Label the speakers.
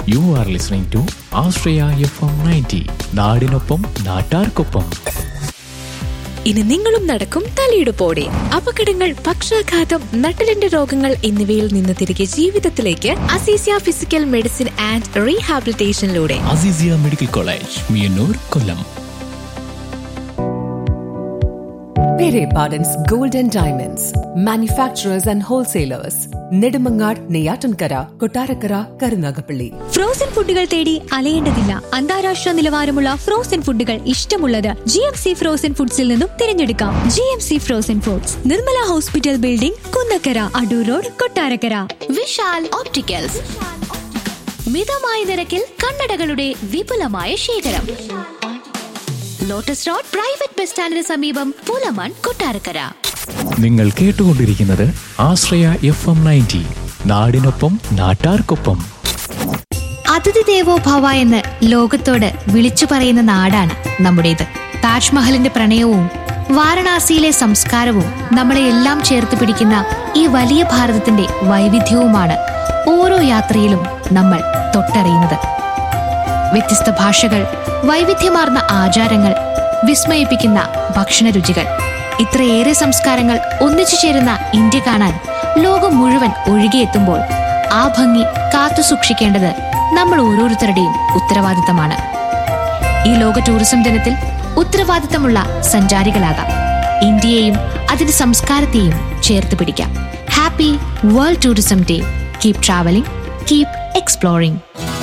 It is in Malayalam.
Speaker 1: U are listening to Ashraya F M ninety നാടിനൊപ്പം നാട്ടാർക്കൊപ്പം
Speaker 2: ഇനി നിങ്ങളും നടക്കും തലയിടുപ്പോടെ അപകടങ്ങൾ പക്ഷാഘാതം നട്ടലിന്റെ രോഗങ്ങൾ എന്നിവയിൽ നിന്ന് തിരികെ ജീവിതത്തിലേക്ക് അസീസിയ ഫിസിക്കൽ മെഡിസിൻ ആൻഡ് റീഹാബിലിറ്റേഷനിലൂടെ
Speaker 1: Azeezia medical college Meeyannoor Kollam
Speaker 3: Pere Pardon's Gold and Diamonds, manufacturers and wholesalers, Nedumangad, Neyatankara, Kotarakara, Karunagapalli.
Speaker 4: Frozen ഫുഡുകൾ തേടി അലയേണ്ടതില്ല അന്താരാഷ്ട്ര നിലവാരമുള്ള ഫ്രോസൺ ഫുഡുകൾ ഇഷ്ടമുള്ളത് ജി എം സി ഫ്രോസൺ ഫുഡ്സിൽ നിന്നും തിരഞ്ഞെടുക്കാം G M C frozen foods Nirmala hospital building Kunnakkara Adoor road Kottarakkara
Speaker 5: Vishal opticals മിതമായ നിരക്കിൽ കണ്ണടകളുടെ വിപുലമായ ശേഖരം ലോട്ടസ് റോഡ് പ്രൈവറ്റ് ബസ് സ്റ്റാൻഡിന് സമീപം പൂലമൺ കൊട്ടാരക്കര
Speaker 1: നിങ്ങൾ കേട്ടുകൊണ്ടിരിക്കുന്നത് ആശ്രയ എഫ് എം നയൻറ്റി നാടിനൊപ്പം നാട്ടാർക്കൊപ്പം
Speaker 5: അതിഥി ദേവോ ഭവ എന്ന് ലോകത്തോട് വിളിച്ചു പറയുന്ന നാടാണ് നമ്മുടേത് താജ്മഹലിന്റെ പ്രണയവും വാരണാസിയിലെ സംസ്കാരവും നമ്മളെ എല്ലാം ചേർത്ത് പിടിക്കുന്ന ഈ വലിയ ഭാരതത്തിന്റെ വൈവിധ്യവുമാണ് ഓരോ യാത്രയിലും നമ്മൾ തൊട്ടറിയുന്നത് വ്യത്യസ്ത ഭാഷകൾ വൈവിധ്യമാർന്ന ആചാരങ്ങൾ വിസ്മയിപ്പിക്കുന്ന ഭക്ഷണ രുചികൾ ഇത്രയേറെ സംസ്കാരങ്ങൾ ഒന്നിച്ചു ചേരുന്ന ഇന്ത്യ കാണാൻ ലോകം മുഴുവൻ ഒഴുകിയെത്തുമ്പോൾ ആ ഭംഗി കാത്തു സൂക്ഷിക്കേണ്ടത് നമ്മൾ ഓരോരുത്തരുടെയും ഉത്തരവാദിത്തമാണ് ഈ ലോക ടൂറിസം ദിനത്തിൽ ഉത്തരവാദിത്തമുള്ള സഞ്ചാരികളാകാം ഇന്ത്യയെയും അതിന്റെ സംസ്കാരത്തെയും ചേർത്ത് പിടിക്കാം happy world tourism day keep travelling keep exploring